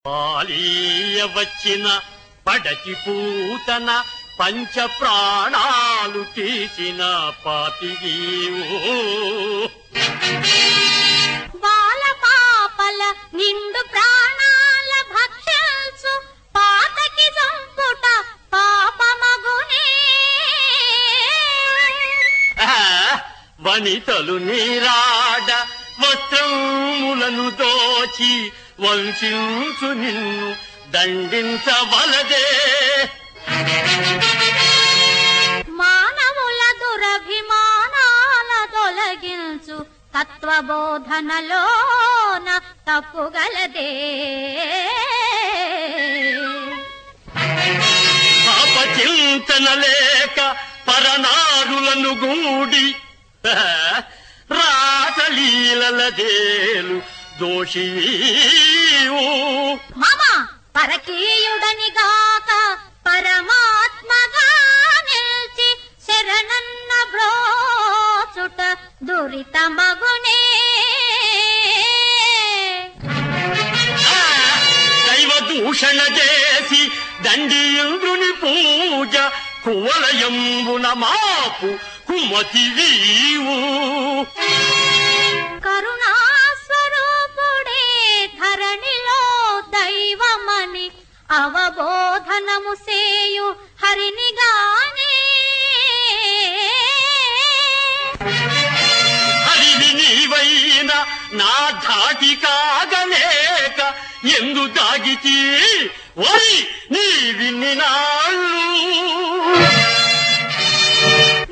పాలీయ వచ్చిన పడచి పూతన పంచ ప్రాణాలు తీసిన పాపిగీవు బాల పాపల నిండు ప్రాణాల భక్షల్సు పాతకి సంపుట పాపమగునే వనితలు నీరాడ వస్త్రములను దోచి వంశించు నిన్ను దండించవలదే మానవుల దురభిమానాల తొలగించు తత్వబోధనలోన తప్పుగలదే పాప చింతన లేక పరనారులను గూడి రాసలీలల దేలు దోషి మమ పరకీయుడని గాక పరమాత్మగా నిల్చి శరణన్న బ్రోచుట దురితమగునే దైవ దూషణ చేసి దండీంద్రుని పూజ కువలయంబున మాపు కుమతి వీవు కరుణాస్వరూపుడే ధరణిలో దైవమని అవబోధనము సేయు హరినిగానే హరివి నీవైన నా ధాటి కాగలేక ఎందు దాగితి ఓయ్ నీ విన్ని నాళ్ళు